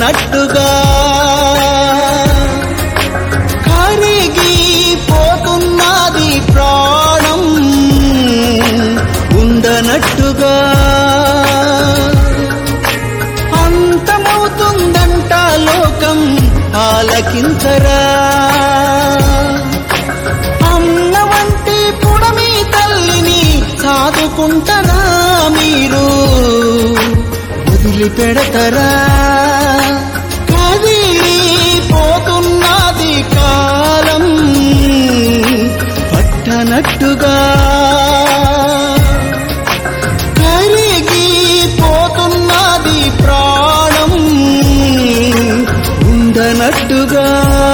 పట్టనట్టుగా కరిగి పోతున్నది ప్రాణం ఉండనట్టుగా అంతమవుతుందంట లోకం ఆలకించరా అన్న వంటి పుడమి తల్లిని సాదుకుంటారా మీరు వదిలిపెడతారా కదిలి పోతున్నది కాలం పట్టనట్టుగా కరిగి పోతున్నది ప్రాణం ఉండనట్టుగా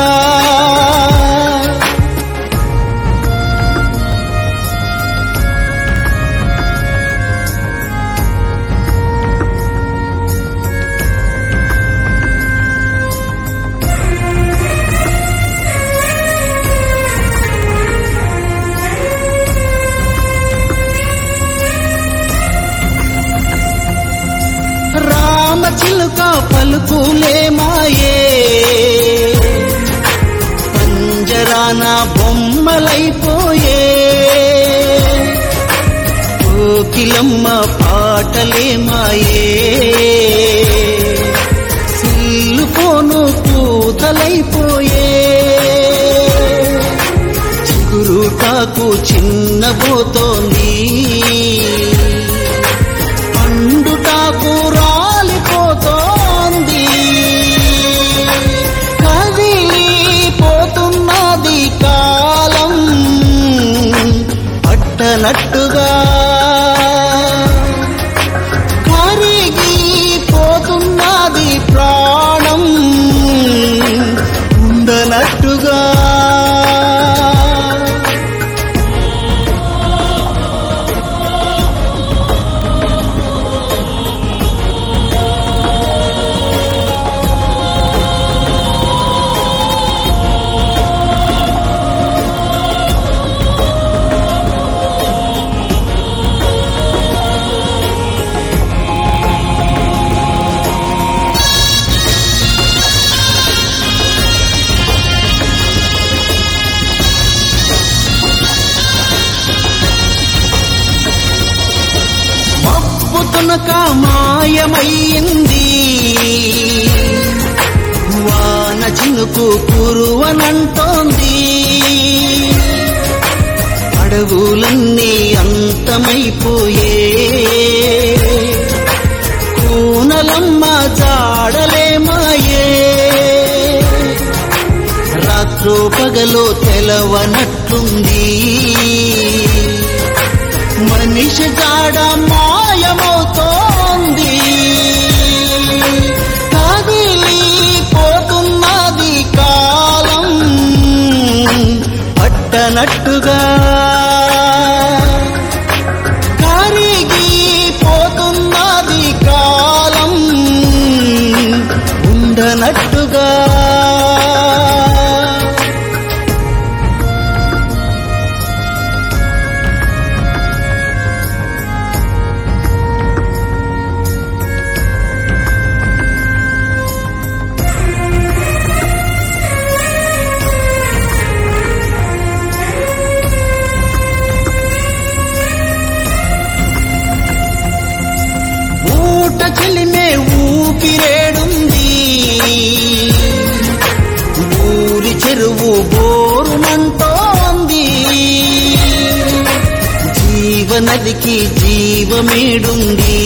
రామచిలుక పలుకులే మాయే పంజరాన బొమ్మలైపోయే కోకిలమ్మ పాటలే మాయే సిల్లుకోను పూతలైపోయే చిగురుటాకు చిన్నబోతోంది పండుటాకు రాలిపోతోంది కదిలి పోతున్నది కాలం పట్టనట్టుగా కరిగి పోతున్నది ప్రాణం ఉండనట్టుగా మబ్బు తునక మాయమయ్యింది వాన చినుకు కురువనంటోంది అడవులన్నీ అంతమైపోయే కూనలమ్మ జాడలే మాయే రాత్రో పగలో తెలవనట్లుంది మనిషి జాడ మాయమవుతోంది కదిలి పోతున్నది కాలం పట్టనట్టుగా కరిగి పోతున్నది కాలం ఉండనట్టుగా ఊట చెలిమే ఊపిరేడుంది ఊరి చెరువు బోరునంటోంది జీవనదికి జీవమేడుంది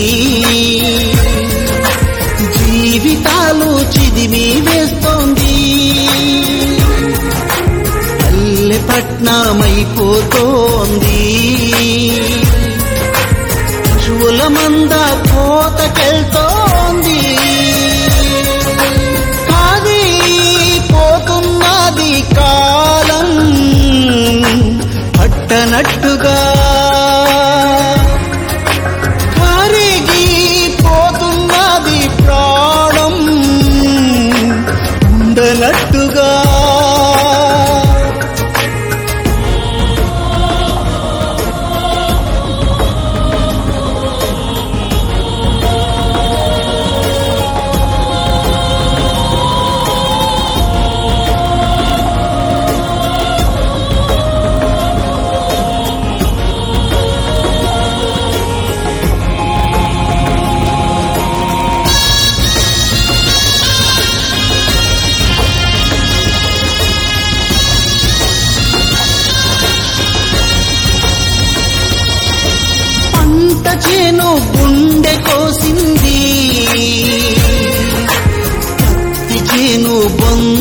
జీవితాలు చిదిమి వేస్తోంది పల్లె పట్నమైపోతోంది పశువుల మంద కోతకెళ్తోంది కాది పోతున్నది కాలం పట్టనట్టుగా కరిగి పోతున్నది ప్రాణం ఉండనట్టుగా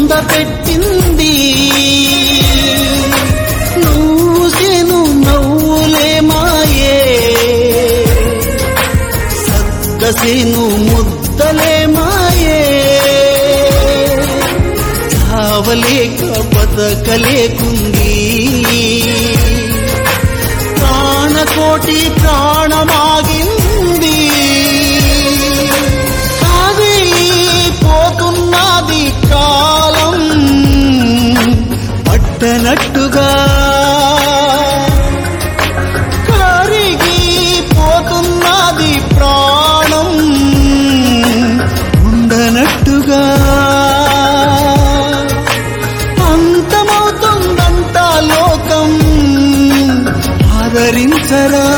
బొంద పెట్టింది నువ్వుసేను నవ్వులే మాయే సద్దసేను ముద్దలే మాయే చావలేక బతకలేకుంది ప్రాణకోటి ప్రాణమాగింది కాది పోతున్నది కాలం పట్టనట్టుగా కరిగి పోతున్నది ప్రాణం ఉండనట్టుగా అంతమవుతుందంతా లోకం ఆదరించరా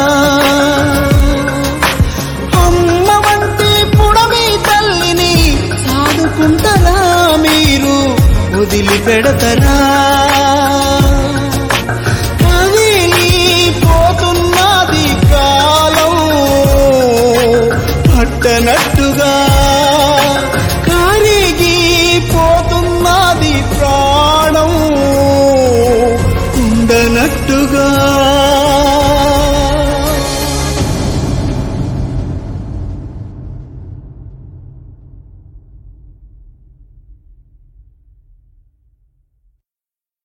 అమ్మ వంటి పుడమి తల్లిని సాదుకుంటారా మీరు వదిలిపెడతారా కదిలిపోతున్నది కాలం పట్టనట్టుగా